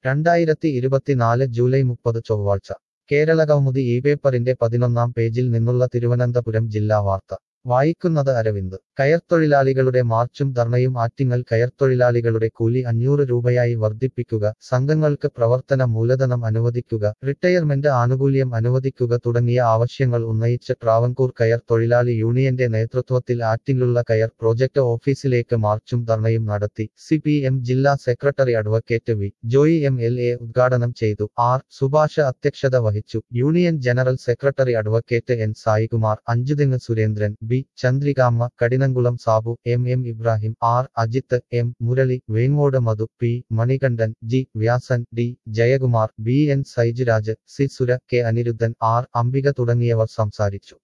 രണ്ടായിരത്തി ഇരുപത്തിനാല് ജൂലൈ മുപ്പത് ചൊവ്വാഴ്ച കേരളകൗമുദി ഈ പേപ്പറിന്റെ പതിനൊന്നാം പേജിൽ നിന്നുള്ള തിരുവനന്തപുരം ജില്ലാ വാർത്ത വായിക്കുന്നത് അരവിന്ദ് കയർത്തൊഴിലാളികളുടെ മാർച്ചും ധർണയും ആറ്റിങ്ങൽ കയർത്തൊഴിലാളികളുടെ കൂലി അഞ്ഞൂറ് രൂപയായി വർദ്ധിപ്പിക്കുക സംഘങ്ങൾക്ക് പ്രവർത്തന മൂലധനം അനുവദിക്കുക റിട്ടയർമെന്റ് ആനുകൂല്യം അനുവദിക്കുക തുടങ്ങിയ ആവശ്യങ്ങൾ ഉന്നയിച്ച് ട്രാവൻകൂർ കയർ തൊഴിലാളി യൂണിയന്റെ നേതൃത്വത്തിൽ ആറ്റിങ്ങലുള്ള കയർ പ്രോജക്ട് ഓഫീസിലേക്ക് മാർച്ചും ധർണയും നടത്തി സി പി എം ജില്ലാ secretary advocate V Joy M L A ഉദ്ഘാടനം ചെയ്തു ആർ സുഭാഷ് അധ്യക്ഷത വഹിച്ചു union general secretary advocate N Saikumar Anchuthengu Surendran B Chandrikamma Kadinamkulam Sabu M M Ibrahim R Ajith M Murali Vengode Madhu P Manikandan G Vyasan D Jayakumar B N Saijiraj C Sura K Anirudhan R Ambika തുടങ്ങിയവർ സംസാരിച്ചു